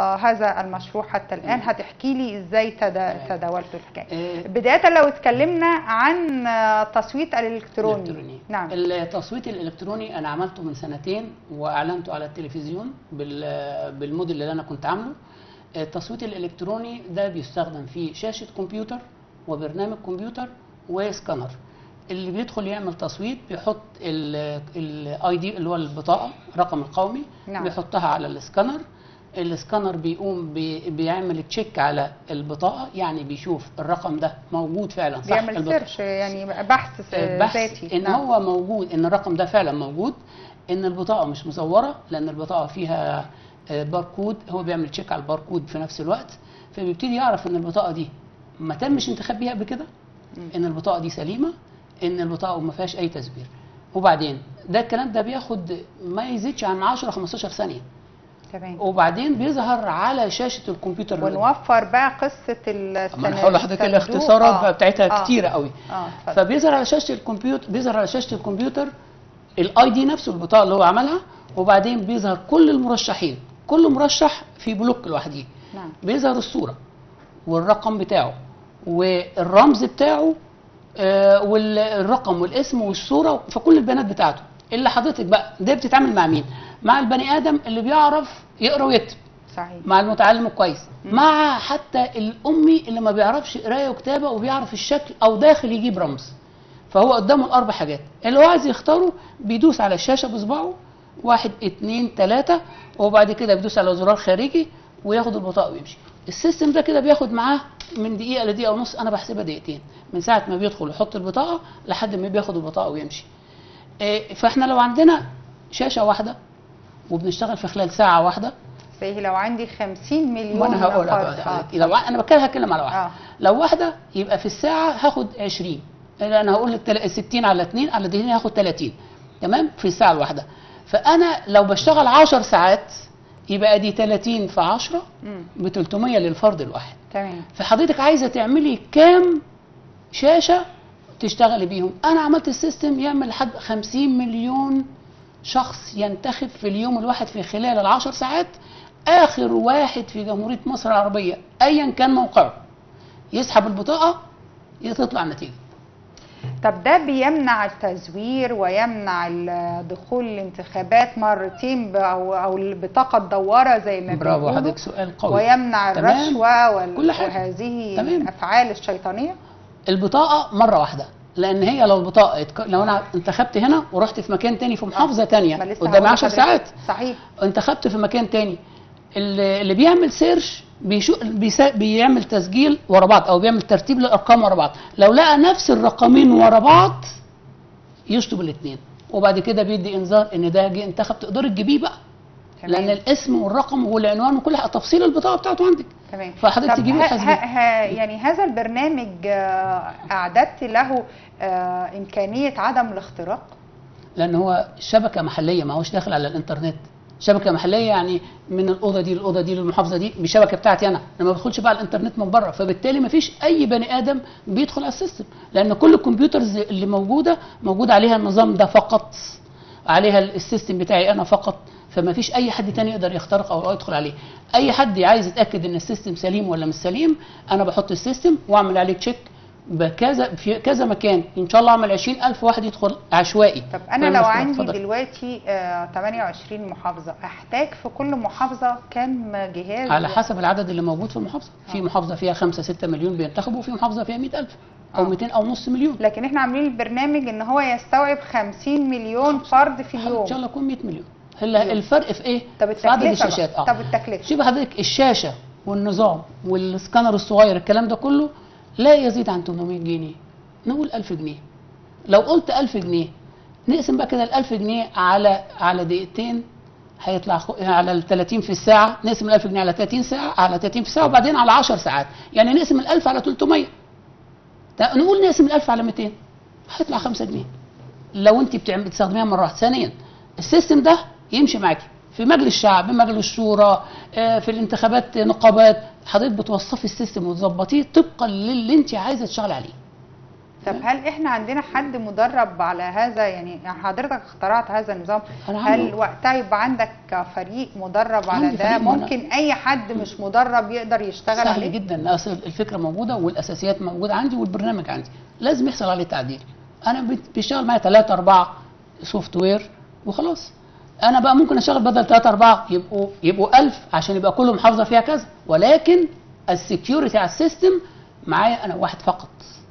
آه، هذا المشروع حتى الان هتحكي لي ازاي تدا- تمام. تداولتوا الحكايه آه، بدايه لو اتكلمنا عن آه، التصويت الالكتروني الإلكتروني. نعم التصويت الالكتروني انا عملته من سنتين واعلنته على التلفزيون بال- بالموديل اللي انا كنت عامله التصويت الالكتروني ده بيستخدم في شاشه كمبيوتر وبرنامج كمبيوتر وسكانر اللي بيدخل يعمل تصويت بيحط الاي دي اللي هو البطاقه رقم القومي نعم. بيحطها على السكانر السكانر بيقوم بي بيعمل تشيك على البطاقه يعني بيشوف الرقم ده موجود فعلا صح بيعمل البطاقة. سيرش يعني بحث بحث ذاتي ان نعم. هو موجود ان الرقم ده فعلا موجود ان البطاقه مش مزوره لان البطاقه فيها آه، باركود هو بيعمل تشيك على الباركود في نفس الوقت فبيبتدي يعرف ان البطاقه دي ما تمش انتخاب بيها قبل كده ان البطاقه دي سليمه ان البطاقه ما فيهاش اي تزوير وبعدين ده الكلام ده بياخد ما يزيدش عن 10 15 ثانيه تمام وبعدين بيظهر على شاشه الكمبيوتر اللي قدامك. ونوفر بقى قصه ما السنة انا هقول لحضرتك الصندوق. الاختصارات آه. بقى بتاعتها آه. كتيره قوي اه اتفضل. فبيظهر على شاشه الكمبيوتر بيظهر على شاشه الكمبيوتر الاي دي نفسه البطاقه اللي هو عملها وبعدين بيظهر كل المرشحين كل مرشح في بلوك لوحده نعم بيظهر الصوره والرقم بتاعه والرمز بتاعه آه، والرقم والاسم والصوره فكل البيانات بتاعته اللي حضرتك بقى ده بتتعامل مع مين مع البني ادم اللي بيعرف يقرا ويكتب صحيح مع المتعلم الكويس مع حتى الامي اللي ما بيعرفش قرايه وكتابه وبيعرف الشكل او داخل يجيب رمز فهو قدامه الاربع حاجات اللي هو عايز يختاره بيدوس على الشاشه بصباعه واحد اتنين تلاته وبعد كده بيدوس على زرار خارجي وياخد البطاقه ويمشي السيستم ده كده بياخد معاه من دقيقه لدقيقه ونص انا بحسبها دقيقتين من ساعه ما بيدخل يحط البطاقه لحد ما بياخد البطاقه ويمشي إيه، فاحنا لو عندنا شاشه واحده وبنشتغل في خلال ساعه واحده زي لو عندي 50 مليون وانا هقول فرد. لحضرتك لو انا بتكلم هتكلم على واحده آه. لو واحده يبقى في الساعه هاخد 20 لا، انا هقول لك تل- 60 على 2 على 2 هاخد 30 تمام في الساعه الواحده فانا لو بشتغل 10 ساعات يبقى دي 30 في 10 مم. ب 300 للفرد الواحد تمام فحضرتك عايزه تعملي كام شاشه تشتغلي بيهم انا عملت السيستم يعمل لحد 50 مليون شخص ينتخب في اليوم الواحد في خلال العشر ساعات اخر واحد في جمهوريه مصر العربيه ايا كان موقعه يسحب البطاقه تطلع النتيجه طب ده بيمنع التزوير ويمنع ال- دخول الانتخابات مرتين ب- او او البطاقه الدواره زي ما برافو بيقولوا حضرتك سؤال قوي ويمنع تمام. الرشوه وال- كل حاجة. وهذه تمام. الافعال الشيطانيه البطاقه مره واحده لان هي لو البطاقه اتك- لو انا انتخبت هنا ورحت في مكان تاني في محافظه ما تانية لسه قدامي هقول 10 لحضرتك. ساعات صحيح انتخبت في مكان تاني اللي اللي بيعمل سيرش بيشو بيسا بيعمل تسجيل ورا بعض او بيعمل ترتيب للارقام ورا بعض لو لقى نفس الرقمين ورا بعض يشطب الاثنين وبعد كده بيدي انذار ان ده جه انتخب تقدري تجيبيه بقى تمام. لان الاسم والرقم والعنوان وكل حاجه تفصيل البطاقه بتاعته عندك تمام فحضرتك طب تجيبي ه- وتحاسبيه. ه- ه- يعني هذا البرنامج آه، اعددت له آه، امكانيه عدم الاختراق لان هو شبكه محليه ما هوش داخل على الانترنت شبكه محليه يعني من الاوضه دي للاوضه دي للمحافظه دي بشبكه بتاعتي انا انا ما بدخلش بقى على الانترنت من بره فبالتالي ما فيش اي بني ادم بيدخل على السيستم لان كل الكمبيوترز اللي موجوده موجود عليها النظام ده فقط عليها السيستم بتاعي انا فقط فما فيش اي حد تاني يقدر يخترق او يدخل عليه اي حد عايز يتاكد ان السيستم سليم ولا مش سليم انا بحط السيستم واعمل عليه تشيك بكذا في كذا مكان ان شاء الله اعمل 20000 واحد يدخل عشوائي طب انا ولا لو مشكلة. عندي اتفضل. دلوقتي آه، 28 محافظه احتاج في كل محافظه كام جهاز على حسب العدد اللي موجود في المحافظه في آه. محافظه فيها 5 6 مليون بينتخبوا وفي محافظه فيها 100000 او آه. 200 او نص مليون لكن احنا عاملين البرنامج ان هو يستوعب 50 مليون فرد في ان اليوم شاء الله يكون 100 مليون هلا الفرق في ايه طب في عدد التكلفه الشاشات بقى. طب التكلفه شوف حضرتك الشاشه والنظام والسكانر الصغير الكلام ده كله لا يزيد عن 800 جنيه نقول 1000 جنيه لو قلت 1000 جنيه نقسم بقى كده ال 1000 جنيه على على دقيقتين هيطلع خو... على ال 30 في الساعه نقسم ال 1000 جنيه على 30 ساعه على 30 في الساعه وبعدين على 10 ساعات يعني نقسم ال 1000 على 300 تا- نقول نقسم ال 1000 على 200 هيطلع 5 جنيه لو انت بتعمل بتستخدميها مره واحده ثانيا السيستم ده يمشي معاكي في مجلس الشعب مجلس الشورى آه، في الانتخابات نقابات حضرتك بتوصفي السيستم وتظبطيه طبقا للي انت عايزه تشتغلي عليه طب هل احنا عندنا حد مدرب على هذا يعني حضرتك اخترعت هذا النظام أنا هل عامله. وقتها يبقى عندك فريق مدرب على عندي ده فريق، ما أنا- ممكن اي حد مش مدرب يقدر يشتغل سهل عليه جدا اصل الفكره موجوده والاساسيات موجوده عندي والبرنامج عندي لازم يحصل عليه تعديل انا بت- بيشتغل معايا 3 4 سوفت وير وخلاص انا بقى ممكن اشتغل بدل 3 4 يبقوا يبقوا 1000 عشان يبقى كل محافظه فيها كذا ولكن السكيورتي على السيستم معايا انا واحد فقط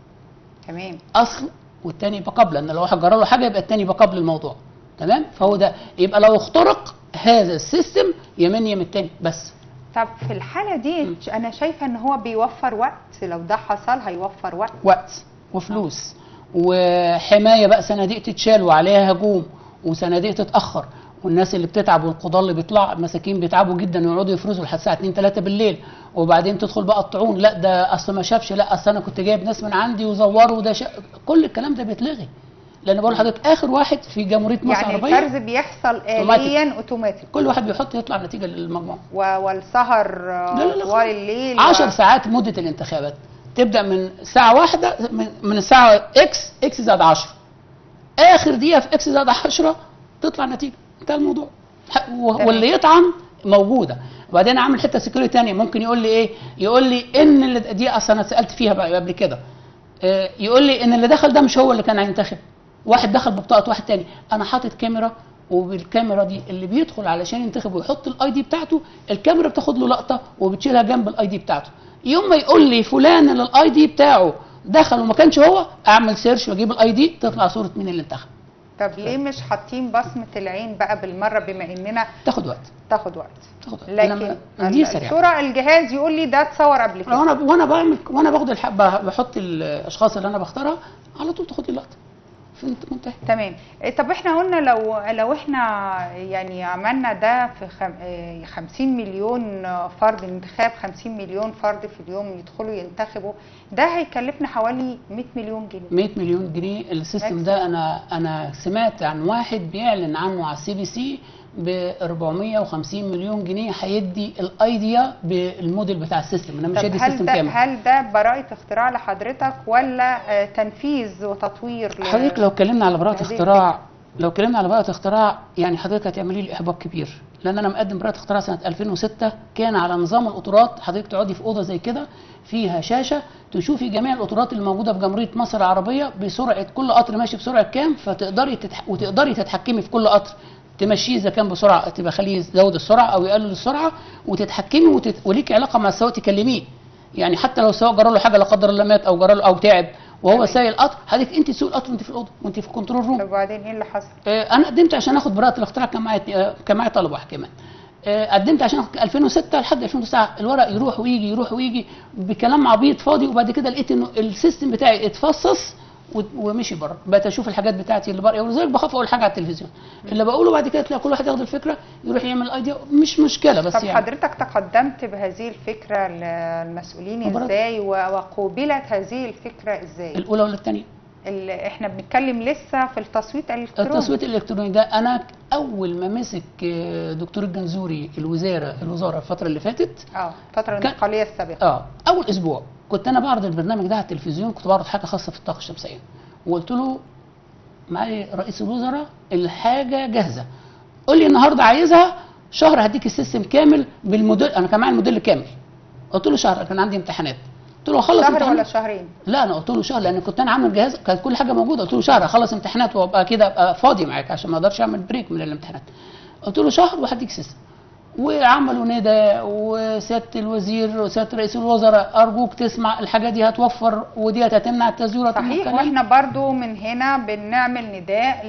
تمام اصل والتاني يبقى قبل لان لو واحد جرى له حاجه يبقى التاني يبقى قبل الموضوع تمام فهو ده يبقى لو اخترق هذا السيستم يمين يم التاني بس طب في الحالة دي أنا شايفة إن هو بيوفر وقت لو ده حصل هيوفر وقت وقت وفلوس وحمايه بقى صناديق تتشال وعليها هجوم وصناديق تتاخر والناس اللي بتتعب والقضاه اللي بيطلع مساكين بيتعبوا جدا ويقعدوا يفرزوا لحد الساعه 2 3 بالليل وبعدين تدخل بقى الطعون لا ده اصل ما شافش لا اصل انا كنت جايب ناس من عندي وزوروا وده شا... كل الكلام ده بيتلغي لان بقول لحضرتك اخر واحد في جمهوريه مصر يعني العربيه الفرز بيحصل أوتوماتيك. آليا أوتوماتيك كل واحد بيحط يطلع نتيجه للمجموعه و- والسهر آه، لا لا لا طوال خالص. الليل 10 و- ساعات مدة الانتخابات تبدأ من ساعة واحدة من, من الساعة اكس اكس زائد 10 آخر دقيقة في اكس زائد 10 تطلع النتيجة انتهى الموضوع ح- و- تمام. واللي يطعن موجودة وبعدين عامل حتة سكيورتي تانية ممكن يقول لي ايه يقول لي ان اللي دي اصلا انا سألت فيها بقى قبل كده آه، يقول لي ان اللي دخل ده مش هو اللي كان هينتخب واحد دخل ببطاقة واحد تاني انا حاطط كاميرا وبالكاميرا دي اللي بيدخل علشان ينتخب ويحط الاي دي بتاعته الكاميرا بتاخد له لقطه وبتشيلها جنب الاي دي بتاعته يوم ما يقول لي فلان اللي الاي دي بتاعه دخل وما كانش هو اعمل سيرش واجيب الاي دي تطلع صوره مين اللي انتخب طب ليه مش حاطين بصمة العين بقى بالمرة بما إننا تاخد وقت تاخد وقت تاخد وقت لكن أنا- دي سريعه الصورة الجهاز يقول لي ده اتصور قبل كده وانا وانا بعمل وانا باخد الح... بحط الاشخاص اللي انا بختارها على طول تاخد اللقطه في منتهي تمام إيه، طب احنا قلنا لو لو احنا يعني عملنا ده في خم... إيه، 50 مليون فرد انتخاب 50 مليون فرد في اليوم يدخلوا ينتخبوا ده هيكلفنا حوالي 100 مليون جنيه 100 مليون جنيه السيستم ده انا انا سمعت عن واحد بيعلن عنه على السي بي سي ب 450 مليون جنيه هيدي الايديا بالموديل بتاع السيستم انا مش طب هيدي هل السيستم ده كامل هل ده براءة اختراع لحضرتك ولا آه، تنفيذ وتطوير ل- حضرتك لو اتكلمنا على براءة هذه اختراع لو اتكلمنا على براءة اختراع يعني حضرتك هتعملي لي احباط كبير لان انا مقدم براءة اختراع سنة 2006 كان على نظام القطارات حضرتك تقعدي في اوضه زي كده فيها شاشه تشوفي جميع القطارات اللي موجوده في جمهوريه مصر العربيه بسرعه كل قطر ماشي بسرعه كام فتقدري تتح... وتقدري تتحكمي في كل قطر تمشيه اذا كان بسرعه تبقى خليه يزود السرعه او يقلل السرعه وتتحكمي وتت... وليك علاقه مع السواق تكلميه يعني حتى لو السواق جرى له حاجه لا قدر الله مات او جرى له او تعب وهو تمام. سايق القطر حضرتك انت تسوق القطر وانت في الاوضه وانت في الكنترول روم طب وبعدين ايه اللي حصل؟ آه، انا قدمت عشان اخد براءه الاختراع كان معايا آه، كان معايا طلب واحد كمان آه، قدمت عشان أخد 2006 لحد 2009 الورق يروح ويجي يروح ويجي بكلام عبيط فاضي وبعد كده لقيت انه السيستم بتاعي اتفصص و- ومشي بره بقيت اشوف الحاجات بتاعتي اللي بره ولذلك بخاف اقول حاجه على التلفزيون اللي بقوله بعد كده تلاقي كل واحد ياخد الفكره يروح يعمل ايديا مش مشكله بس طب يعني حضرتك تقدمت بهذه الفكرة للمسؤولين مباراة. ازاي و- وقوبلت هذه الفكرة ازاي؟ الاولى ولا الثانيه ال- احنا بنتكلم لسه في التصويت الالكتروني التصويت الالكتروني ده انا اول ما مسك آه، دكتور الجنزوري الوزاره الوزاره الفتره اللي فاتت اه الفترة كان- الانتقالية السابقة اه اول اسبوع كنت انا بعرض البرنامج ده على التلفزيون كنت بعرض حاجه خاصه في الطاقه الشمسيه وقلت له معالي رئيس الوزراء الحاجه جاهزه قول لي النهارده عايزها شهر هديك السيستم كامل بالموديل انا كان معايا الموديل كامل قلت له شهر كان عندي امتحانات قلت له اخلص شهر ولا امتحانات شهرين؟ لا انا قلت له شهر لان كنت انا عامل جهاز كانت كل حاجه موجوده قلت له شهر اخلص امتحانات وابقى كده ابقى فاضي معاك عشان ما اقدرش اعمل بريك من الامتحانات قلت له شهر وهديك سيستم وعملوا ندى وسياده الوزير وسياده رئيس الوزراء ارجوك تسمع الحاجه دي هتوفر ودي هتمنع التزوير وهتمنع صحيح الكلام. واحنا برضو من هنا بنعمل نداء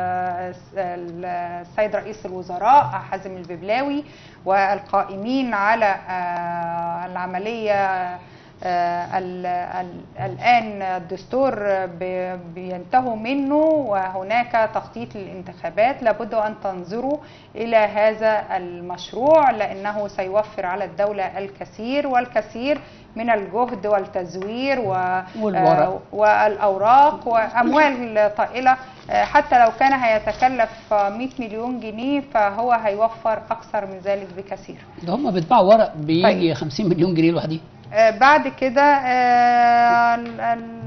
للسيد رئيس الوزراء حازم الببلاوي والقائمين على آه، العملية آه، ال- ال- الآن الدستور ب- بينتهوا منه وهناك تخطيط للانتخابات لابد أن تنظروا إلى هذا المشروع لأنه سيوفر على الدولة الكثير والكثير من الجهد والتزوير و والورق. آه، والاوراق واموال طائله آه، حتى لو كان هيتكلف آه، 100 مليون جنيه فهو هيوفر اكثر من ذلك بكثير ده هم بيطبعوا ورق بيجي طيب. 50 مليون جنيه لوحديه آه، بعد كده آه، ال- ال-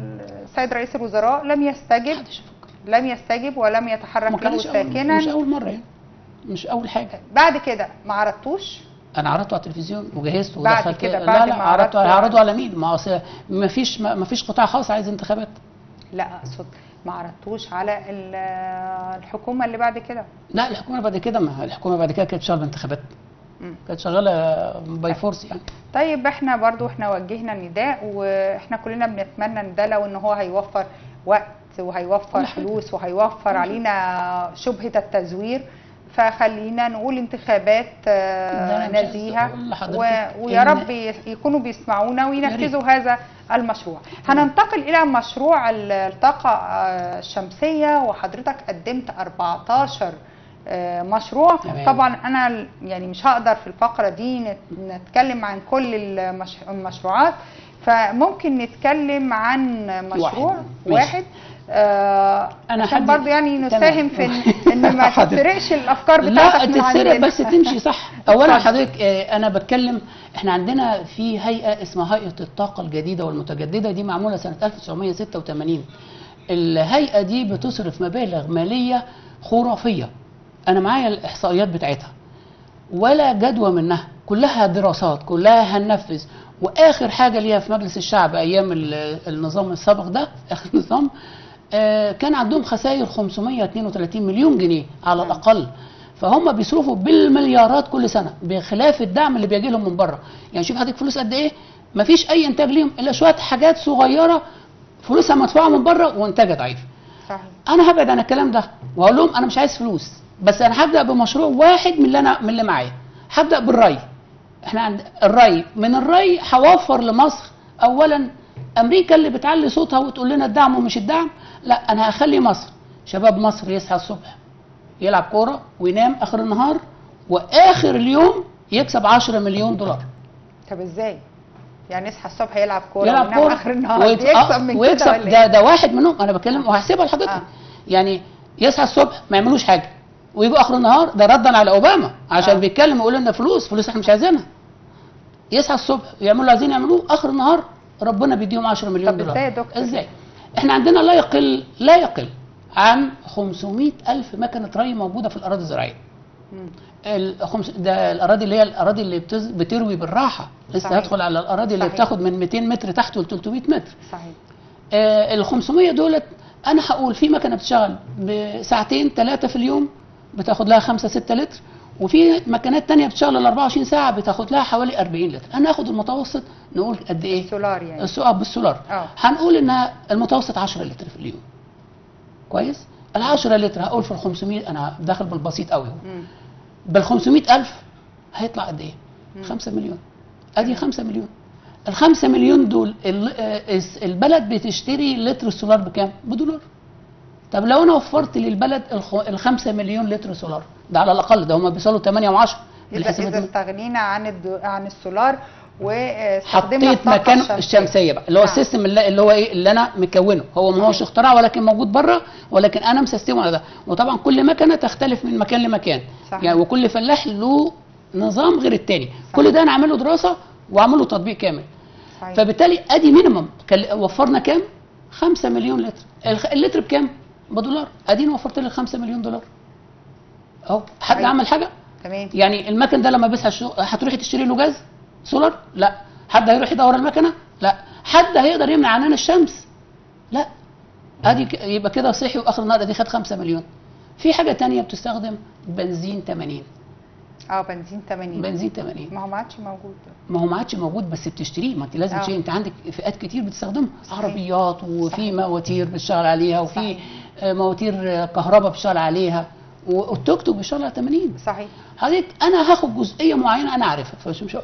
السيد رئيس الوزراء لم يستجب محدش يفكر لم يستجب ولم ما يتحرك له كانش أول مش ساكنا اول مره يعني مش اول حاجه بعد كده ما عرضتوش انا عرضته على التلفزيون وجهزت بعد ودخلت كده، لا بعد لا ما عرضته عرضته- هعرضه على مين ما أصل ما فيش ما فيش قطاع خاص عايز انتخابات لا اقصد ما عرضتوش على ال- الحكومه اللي بعد كده لا الحكومه بعد كده ما الحكومه بعد كده كانت شغاله انتخابات مم. كانت شغاله باي فورس يعني طيب احنا برضو احنا وجهنا نداء واحنا كلنا بنتمنى ان ده لو ان هو هيوفر وقت وهيوفر كل حاجة. فلوس وهيوفر علينا شبهة التزوير فخلينا نقول انتخابات ده آه، أنا مش عايز نزيهة أقول لحضرتك و- ويا إن- رب ي- يكونوا بيسمعونا وينفذوا هذا المشروع هننتقل إلى مشروع ال- الطاقة آه، الشمسية وحضرتك قدمت 14 آه، مشروع تمام. طبعا انا ال- يعني مش هقدر في الفقره دي نت- نتكلم عن كل المش... المشروعات فممكن نتكلم عن مشروع واحد. واحد, ماشي. آه أنا عشان حد- برضو يعني تمام. نساهم في إن, ان ما حاضر. تتسرقش الافكار لا بتاعتك من تتسرق عندنا. بس تمشي صح اولا اتفضل. حضرتك آه، انا بتكلم احنا عندنا في هيئه اسمها هيئه الطاقه الجديده والمتجدده دي معموله سنه 1986 الهيئه دي بتصرف مبالغ ماليه خرافيه انا معايا الاحصائيات بتاعتها ولا جدوى منها كلها دراسات كلها هننفذ واخر حاجه ليها في مجلس الشعب ايام ال- النظام السابق ده اخر نظام آه، كان عندهم خسائر 532 مليون جنيه على الاقل فهم بيصرفوا بالمليارات كل سنه بخلاف الدعم اللي بيجي لهم من بره يعني شوف هديك فلوس قد ايه مفيش اي انتاج ليهم الا شويه حاجات صغيره فلوسها مدفوعه من بره وانتاجها ضعيف صحيح انا هبعد عن الكلام ده واقول لهم انا مش عايز فلوس بس انا هبدا بمشروع واحد من اللي انا من اللي معايا هبدا بالري احنا عند الري من الري هوفر لمصر اولا امريكا اللي بتعلي صوتها وتقول لنا الدعم ومش الدعم لا انا هخلي مصر شباب مصر يصحى الصبح يلعب كوره وينام اخر النهار واخر اليوم يكسب 10 مليون دولار طب ازاي يعني يصحى الصبح يلعب كوره يلعب وينام كوره اخر النهار ويت- يكسب آه، من ويكسب كده ولا ده إيه؟ ده واحد منهم انا بتكلم وهسيبها لحضرتك آه. يعني يصحى الصبح ما يعملوش حاجه ويجوا اخر النهار ده ردا على اوباما عشان آه. بيتكلم يقول لنا فلوس فلوس احنا مش عايزينها يصحى الصبح يعملوا اللي عايزين يعملوه اخر النهار ربنا بيديهم 10 مليون طب دولار إزاي يا دكتور؟ ازاي احنا عندنا لا يقل لا يقل عن 500 الف مكنه ري موجوده في الاراضي الزراعيه مم. الخمس ده الاراضي اللي هي الاراضي اللي بتز... بتروي بالراحه لسه صحيح. هدخل على الاراضي اللي صحيح. بتاخد من 200 متر تحت ل 300 متر صحيح آه ال 500 دولت انا هقول في مكنه بتشتغل بساعتين ثلاثه في اليوم بتاخد لها 5 6 لتر وفي مكنات تانية بتشتغل ال 24 ساعه بتاخد لها حوالي 40 لتر انا هاخد المتوسط نقول قد ايه سولار يعني السؤال بالسولار اه هنقول انها المتوسط 10 لتر في اليوم كويس ال 10 لتر هقول في ال 500 انا داخل بالبسيط قوي اهو مم. بال 500000 هيطلع قد ايه؟ مم. 5 مليون ادي 5 مليون ال 5 مليون دول ال- آه، الس- البلد بتشتري لتر السولار بكام؟ بدولار طب لو انا وفرت للبلد ال 5 مليون لتر سولار ده على الاقل ده هم بيوصلوا 8 و10 اذا اذا استغنينا عن الدو... عن السولار واستخدمنا حطيت الطاقة مكان الشمسية. الشمسيه بقى اللي هو نعم. السيستم اللي, اللي هو ايه اللي انا مكونه هو ما هوش اختراع ولكن موجود بره ولكن انا مسستمه على ده وطبعا كل مكنه تختلف من مكان لمكان صحيح. يعني وكل فلاح له نظام غير التاني كل ده انا عامل له دراسه وعامل له تطبيق كامل صحيح. فبالتالي ادي مينيمم كل- وفرنا كام 5 مليون لتر الخ- اللتر بكام بدولار اديني وفرت لك 5 مليون دولار اهو حد صحيح. عمل حاجه تمام يعني المكن ده لما بيصحى الشغل هتروحي تشتري له جاز سولار لا حد هيروح يدور المكنه لا حد هيقدر يمنع عنان الشمس لا ادي ك- يبقى كده صحي واخر النهار ادي خد 5 مليون في حاجه تانية بتستخدم بنزين 80 اه بنزين 80 بنزين 80 ما هو ما عادش موجود ما هو ما عادش موجود بس بتشتريه ما انت لازم آه. تشتري انت عندك فئات كتير بتستخدمه صحيح. عربيات وفي صحيح. مواتير بتشتغل عليها وفي صحيح. آه، مواتير آه، كهرباء بتشتغل عليها والتوك توك بيشتغل على 80 صحيح حضرتك انا هاخد جزئيه معينه انا عارفها فمش مش هقول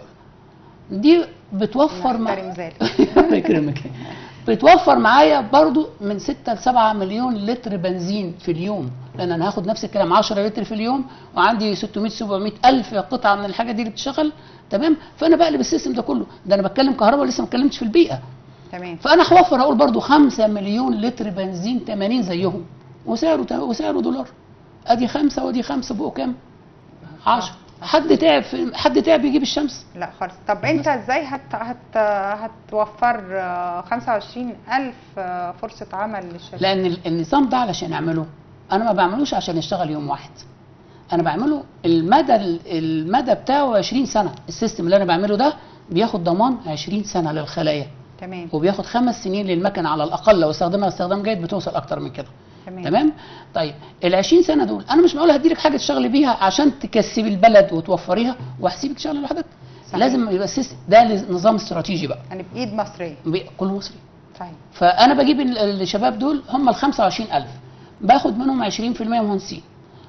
دي بتوفر مع نحترم ذلك الله يكرمك بتوفر معايا برضو من 6 ل 7 مليون لتر بنزين في اليوم لان انا هاخد نفس الكلام 10 لتر في اليوم وعندي 600 700 الف قطعه من الحاجه دي اللي بتشتغل تمام فانا بقلب السيستم ده كله ده انا بتكلم كهرباء لسه ما اتكلمتش في البيئه تمام فانا هوفر اقول برضو 5 مليون لتر بنزين 80 زيهم وسعره تا- وسعره دولار ادي خمسه وادي خمسه بقوا كام 10 حد تعب في حد تعب يجيب الشمس لا خالص طب انت ازاي هت هت هتوفر آه، 25000 آه، فرصه عمل للشباب لان ال- النظام ده علشان اعمله انا ما بعملوش عشان يشتغل يوم واحد انا بعمله المدى المدى بتاعه 20 سنه السيستم اللي انا بعمله ده بياخد ضمان 20 سنه للخلايا تمام وبياخد خمس سنين للمكنه على الاقل لو استخدمها استخدام جيد بتوصل اكتر من كده تمام تمام طيب ال 20 سنه دول انا مش معقول هديلك حاجه تشتغلي بيها عشان تكسبي البلد وتوفريها وهسيبك تشتغلي لوحدك صحيح. لازم يبقى السيستم ده نظام استراتيجي بقى يعني بايد مصريه بي- كل مصري صحيح فانا بجيب ال- الشباب دول هم ال 25000 باخد منهم 20% مهندسين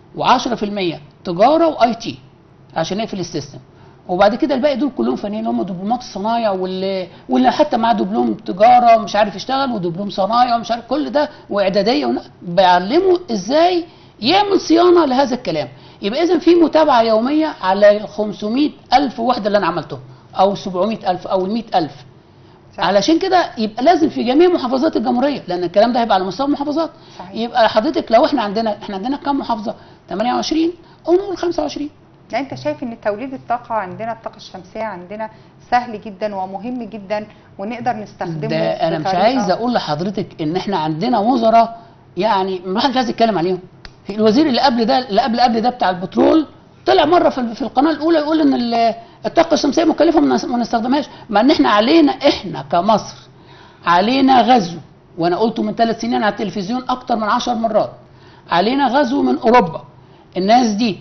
و10% تجاره واي تي عشان نقفل السيستم وبعد كده الباقي دول كلهم فنيين هم دبلومات الصنايع واللي واللي حتى معاه دبلوم تجاره مش عارف يشتغل ودبلوم صنايع ومش عارف كل ده واعداديه ون- بعلمه ازاي يعمل صيانه لهذا الكلام يبقى اذا في متابعه يوميه على ال 500 الف وحده اللي انا عملتهم او 700 الف او ال 100 الف صح. علشان كده يبقى لازم في جميع محافظات الجمهوريه لان الكلام ده هيبقى على مستوى المحافظات صحيح. يبقى حضرتك لو احنا عندنا احنا عندنا كام محافظه 28 او نقول 25 يعني انت شايف ان توليد الطاقه عندنا الطاقه الشمسيه عندنا سهل جدا ومهم جدا ونقدر نستخدمه ده انا مش بطريقة- عايز اقول لحضرتك ان احنا عندنا وزراء يعني ما حدش عايز يتكلم عليهم الوزير اللي قبل ده اللي قبل قبل ده بتاع البترول طلع مره في في القناه الاولى يقول ان ال- الطاقه الشمسيه مكلفه ما نس- ما نستخدمهاش مع ان احنا علينا احنا كمصر علينا غزو وانا قلته من ثلاث سنين على التلفزيون اكتر من عشر مرات علينا غزو من اوروبا الناس دي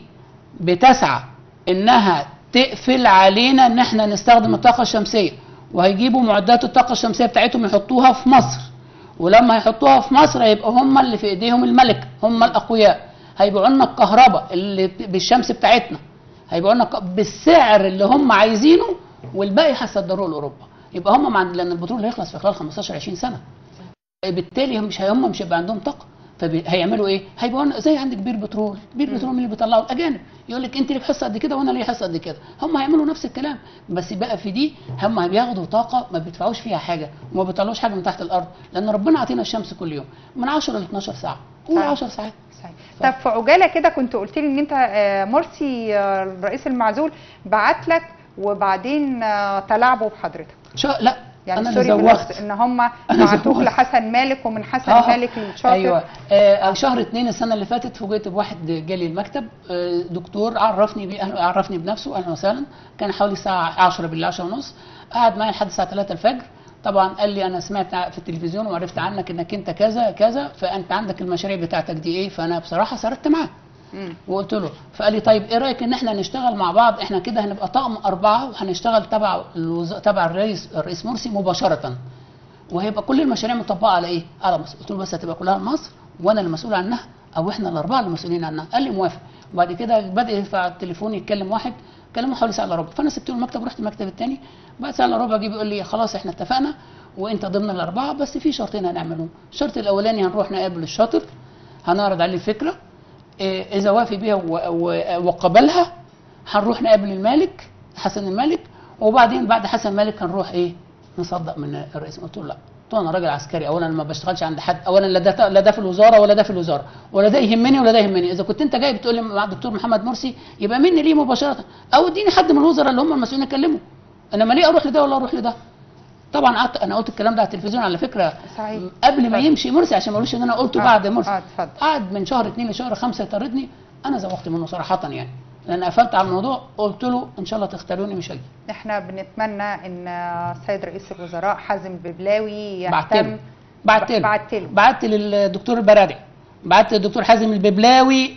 بتسعى انها تقفل علينا ان احنا نستخدم الطاقه الشمسيه وهيجيبوا معدات الطاقه الشمسيه بتاعتهم يحطوها في مصر ولما يحطوها في مصر هيبقى هم اللي في ايديهم الملك هم الاقوياء هيبيعوا لنا الكهرباء اللي بالشمس بتاعتنا هيبيعوا لنا ك- بالسعر اللي هم عايزينه والباقي هيصدروه لاوروبا يبقى هم مع لان البترول هيخلص في خلال 15 20 سنه بالتالي هم مش هم مش هيبقى عندهم طاقه فهيعملوا ايه؟ هيبقوا لنا- زي عندك بير بترول، بير بترول مين اللي بيطلعوا؟ الاجانب، يقول لك انت ليك حصه قد كده وانا لي حصه قد كده، هم هيعملوا نفس الكلام بس بقى في دي هم بياخدوا طاقه ما بيدفعوش فيها حاجه وما بيطلعوش حاجه من تحت الارض لان ربنا عطينا الشمس كل يوم من 10 ل 12 ساعه، قول صحيح. 10 ساعات صحيح. طب في عجاله كده كنت قلت لي ان انت آه، مرسي آه، الرئيس المعزول بعت لك وبعدين آه، تلاعبوا بحضرتك شو لا يعني انا اللي سوري زوغت باللفظ ان هم أنا بعتوك زوغت. لحسن مالك ومن حسن آه. مالك للشاطر ايوه آه شهر اتنين السنه اللي فاتت فوجئت بواحد جالي المكتب آه دكتور عرفني بيه أهلا- عرفني بنفسه اهلا وسهلا كان حوالي الساعه 10 بالليل 10 ونص قعد معايا لحد الساعه 3 الفجر طبعا قال لي انا سمعت في التلفزيون وعرفت عنك انك انت كذا كذا فانت عندك المشاريع بتاعتك دي ايه فانا بصراحه سردت معاه مم. وقلت له فقال لي طيب ايه رايك ان احنا نشتغل مع بعض احنا كده هنبقى طقم اربعه وهنشتغل تبع الوز... تبع الرئيس الرئيس مرسي مباشره وهيبقى كل المشاريع مطبقه على ايه؟ على مصر قلت له بس هتبقى كلها مصر وانا المسؤول عنها او احنا الاربعه اللي مسؤولين عنها قال لي موافق وبعد كده بدا يرفع التليفون يتكلم واحد كلمه حوالي ساعه الا ربع فانا سبت له المكتب ورحت المكتب الثاني بعد ساعه الا ربع جه بيقول لي خلاص احنا اتفقنا وانت ضمن الاربعه بس في شرطين هنعملهم الشرط الاولاني هنروح نقابل الشاطر هنعرض عليه الفكره إيه، اذا وافق بيها و- و- وقبلها هنروح نقابل المالك حسن المالك وبعدين بعد حسن المالك هنروح ايه نصدق من الرئيس قلت له لا قلت له انا راجل عسكري اولا ما بشتغلش عند حد اولا لا ده لا ده في الوزاره ولا ده في الوزاره ولا ده يهمني ولا ده يهمني اذا كنت انت جاي بتقول لي مع الدكتور محمد مرسي يبقى مني ليه مباشره او اديني حد من الوزراء اللي هم المسؤولين اكلمه انما ليه اروح لده ولا اروح لده طبعا قعدت انا قلت الكلام ده على التلفزيون على فكره صحيح. قبل ما اتفضل. يمشي مرسي عشان ما يقولوش ان انا قلته آه، بعد مرسي اه اتفضل قعد من شهر اثنين لشهر خمسه يطردني انا زوغت منه صراحه يعني لان قفلت على الموضوع قلت له ان شاء الله تختاروني مش هاجي احنا بنتمنى ان السيد رئيس الوزراء حازم الببلاوي بعت له يهتم بعت له بعت له بعت للدكتور البرادعي بعت للدكتور حازم الببلاوي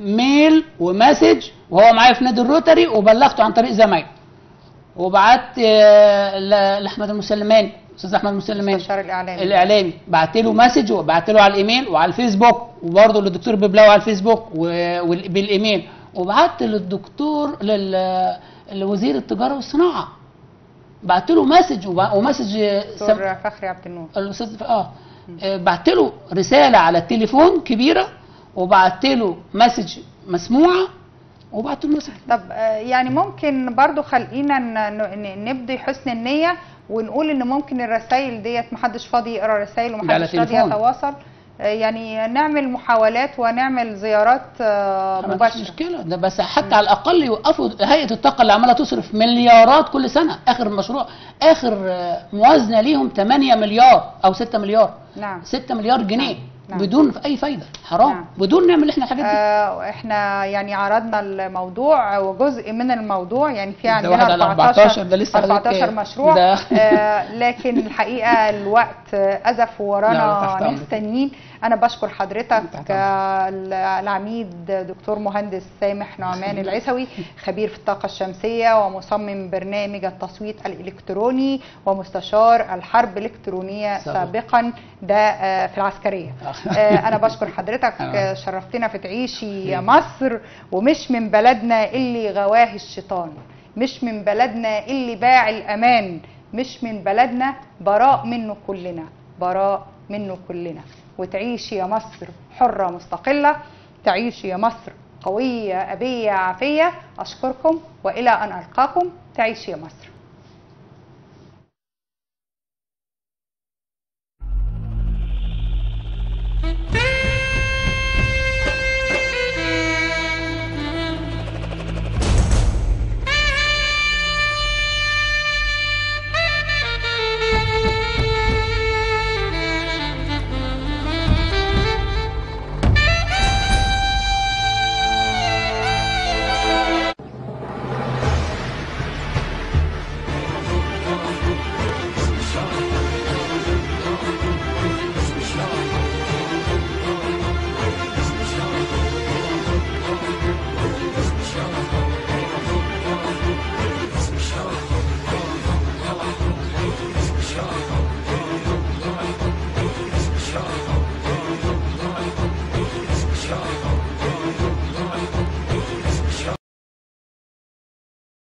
ميل ومسج وهو معايا في نادي الروتري وبلغته عن طريق زمايله وبعت آه، ل- لاحمد المسلماني استاذ احمد المسلماني مستشار الاعلامي الاعلامي بعت له مسج وبعت له على الايميل وعلى الفيسبوك وبرضه للدكتور ببلاوي على الفيسبوك و- وال- بالايميل وبعت للدكتور لل- لوزير التجاره والصناعه بعت له مسج وب- ومسج سم- دكتور فخري عبد النور الاستاذ اه آه، بعت له رساله على التليفون كبيره وبعت له مسج مسموعه وبعت له مسج طب آه، يعني ممكن برضو خلينا ن- ن- نبدي حسن النية ونقول ان ممكن الرسائل ديت محدش فاضي يقرا رسائل ده على ومحدش راضي تليفون. يتواصل آه، يعني نعمل محاولات ونعمل زيارات آه، ما فيش مباشره مشكله ده بس حتى على الاقل يوقفوا هيئه الطاقه اللي عماله تصرف مليارات كل سنه اخر مشروع اخر آه، موازنه ليهم 8 مليار او 6 مليار نعم 6 مليار جنيه نعم. بدون اي فايده حرام نعم. بدون نعمل احنا الحاجات دي آه، احنا يعني عرضنا الموضوع وجزء من الموضوع يعني في ده عندنا واحد على 14 ده لسه حضرتك 14 إيه؟ مشروع ده- آه، لكن الحقيقه الوقت آه، ازف لا، ورانا تحت ناس أمرك. تانيين انا بشكر حضرتك تحت آه، العميد دكتور مهندس سامح نعمان العيسوي خبير في الطاقه الشمسيه ومصمم برنامج التصويت الالكتروني ومستشار الحرب الالكترونيه سابق. سابقا ده آه، في العسكريه آه، انا بشكر حضرتك أنا- آه، شرفتنا في تعيشي يا مصر ومش من بلدنا اللي غواه الشيطان مش من بلدنا اللي باع الامان مش من بلدنا براء منه كلنا براء منه كلنا وتعيشي يا مصر حرة مستقلة تعيشي يا مصر قوية أبية عافية أشكركم وإلى أن ألقاكم تعيشي يا مصر Show.